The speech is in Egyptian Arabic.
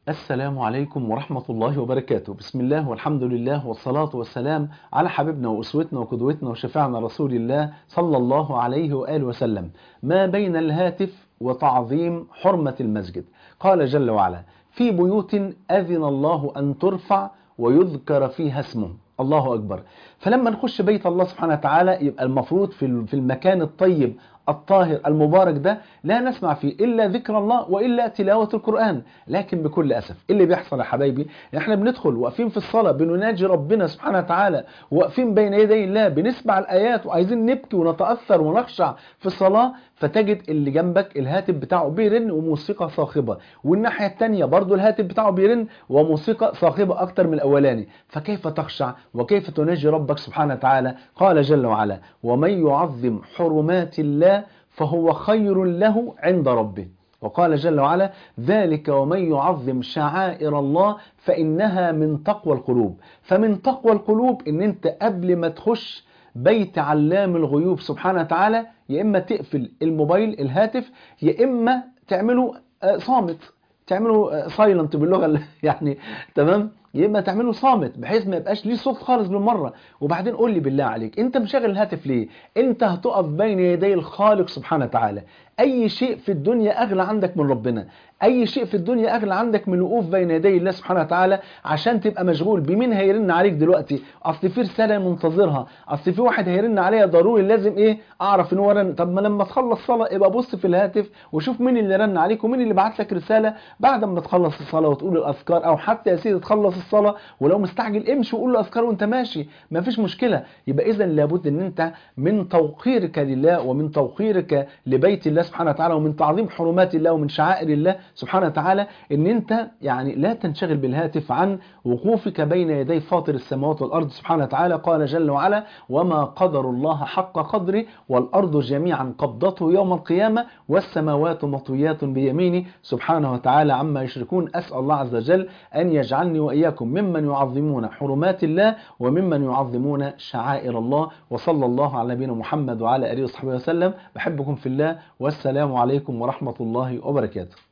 السلام عليكم ورحمة الله وبركاته بسم الله والحمد لله والصلاة والسلام على حبيبنا وأسوتنا وقدوتنا وشفاعنا رسول الله صلى الله عليه وآله وسلم ما بين الهاتف وتعظيم حرمة المسجد قال جل وعلا في بيوت أذن الله أن ترفع ويذكر فيها اسمه الله أكبر فلما نخش بيت الله سبحانه وتعالى يبقى المفروض في المكان الطيب الطاهر المبارك ده لا نسمع فيه إلا ذكر الله وإلا تلاوة القرآن لكن بكل أسف إيه اللي بيحصل يا حبايبي احنا بندخل واقفين في الصلاة بنناجي ربنا سبحانه وتعالى واقفين بين يدي الله بنسمع الآيات وعايزين نبكي ونتأثر ونخشع في الصلاة فتجد اللي جنبك الهاتف بتاعه بيرن وموسيقى صاخبة والناحية التانية برضو الهاتف بتاعه بيرن وموسيقى صاخبة أكتر من الأولاني فكيف تخشع وكيف تناجي ربك سبحانه وتعالى قال جل وعلا ومن يعظم حرمات الله فهو خير له عند ربه وقال جل وعلا ذلك ومن يعظم شعائر الله فإنها من تقوى القلوب فمن تقوى القلوب ان انت قبل ما تخش بيت علام الغيوب سبحانه وتعالى يا إما تقفل الموبايل الهاتف يا إما تعمله صامت تعمله سايلنت باللغة يعني تمام يا اما تعمله صامت بحيث ما يبقاش ليه صوت خالص بالمره وبعدين قول لي بالله عليك انت مشغل الهاتف ليه انت هتقف بين يدي الخالق سبحانه وتعالى اي شيء في الدنيا اغلى عندك من ربنا اي شيء في الدنيا اغلى عندك من الوقوف بين يدي الله سبحانه وتعالى عشان تبقى مشغول بمين هيرن عليك دلوقتي اصل في رساله منتظرها اصل في واحد هيرن عليا ضروري لازم ايه اعرف ان هو رن طب ما لما تخلص صلاه ابقى بص في الهاتف وشوف مين اللي رن عليك ومين اللي بعت لك رساله بعد ما تخلص الصلاه وتقول الاذكار او حتى يا سيدي تخلص الصلاه ولو مستعجل امشي وقول له اذكار وانت ماشي مفيش مشكله يبقى اذا لابد ان انت من توقيرك لله ومن توقيرك لبيت الله سبحانه وتعالى ومن تعظيم حرمات الله ومن شعائر الله سبحانه وتعالى ان انت يعني لا تنشغل بالهاتف عن وقوفك بين يدي فاطر السماوات والارض سبحانه وتعالى قال جل وعلا وما قدر الله حق قدره والارض جميعا قبضته يوم القيامه والسماوات مطويات بيمينه سبحانه وتعالى عما يشركون اسال الله عز وجل ان يجعلني واياكم ممن يعظمون حرمات الله وممن يعظمون شعائر الله وصلى الله على نبينا محمد وعلى اله وصحبه وسلم بحبكم في الله والسلام عليكم ورحمه الله وبركاته